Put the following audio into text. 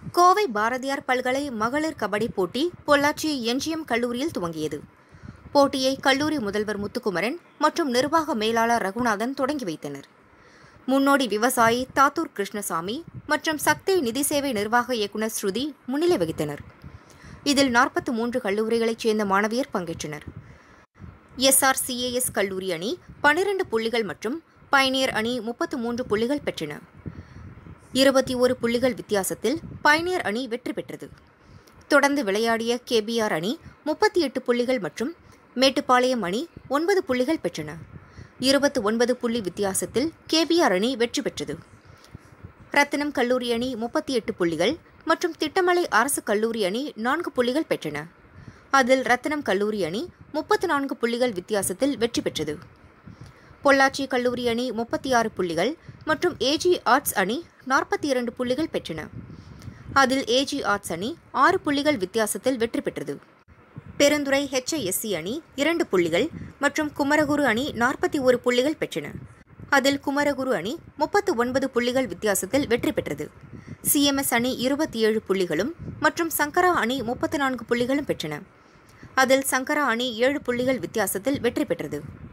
கோவை பாரதியார் பல்கலை மகளிர் கபடி போட்டி பொள்ளாச்சி என்ஜிஎம் கல்லூரியில் துவங்கியது போட்டியை கல்லூரி முதல்வர் முத்துக்குமரன் மற்றும் நிர்வாக மேலாளர் ரகுநாதன் தொடங்கி வைத்தனர் முன்னோடி விவசாயி தாத்தூர் கிருஷ்ணசாமி மற்றும் சக்தி நிதி சேவை நிர்வாக இயக்குநர் ஸ்ருதி முன்னிலை வகித்தனர் இதில் நாற்பத்தி மூன்று கல்லூரிகளைச் சேர்ந்த மாணவியர் பங்கேற்றனர் எஸ்ஆர்சிஏஎஸ் கல்லூரி அணி பனிரெண்டு புள்ளிகள் மற்றும் பயனியர் அணி முப்பத்து மூன்று புள்ளிகள் பெற்றன இருபத்தி ஒரு புள்ளிகள் வித்தியாசத்தில் பயனியர் அணி வெற்றி பெற்றது தொடர்ந்து விளையாடிய கேபிஆர் அணி முப்பத்தி எட்டு புள்ளிகள் மற்றும் மேட்டுப்பாளையம் அணி ஒன்பது புள்ளிகள் பெற்றன இருபத்து ஒன்பது புள்ளி வித்தியாசத்தில் கேபிஆர் அணி வெற்றி பெற்றது ரத்தினம் கல்லூரி அணி முப்பத்தி எட்டு புள்ளிகள் மற்றும் திட்டமலை அரசு கல்லூரி அணி நான்கு புள்ளிகள் பெற்றன அதில் ரத்தினம் கல்லூரி அணி முப்பத்து நான்கு புள்ளிகள் வித்தியாசத்தில் வெற்றி பெற்றது பொள்ளாச்சி கல்லூரி அணி முப்பத்தி ஆறு புள்ளிகள் மற்றும் ஏஜி ஆர்ட்ஸ் அணி நாற்பத்தி இரண்டு புள்ளிகள் பெற்றன அதில் ஏஜி ஆர்ட்ஸ் அணி ஆறு புள்ளிகள் வித்தியாசத்தில் வெற்றி பெற்றது பெருந்துறை ஹெச்ஐஎஸ்சி அணி இரண்டு புள்ளிகள் மற்றும் குமரகுரு அணி நாற்பத்தி ஒரு புள்ளிகள் பெற்றன அதில் குமரகுரு அணி முப்பத்து ஒன்பது புள்ளிகள் வித்தியாசத்தில் வெற்றி பெற்றது சிஎம்எஸ் அணி இருபத்தி ஏழு புள்ளிகளும் மற்றும் சங்கரா அணி முப்பத்து நான்கு புள்ளிகளும் பெற்றன அதில் சங்கரா அணி ஏழு புள்ளிகள் வித்தியாசத்தில் வெற்றி பெற்றது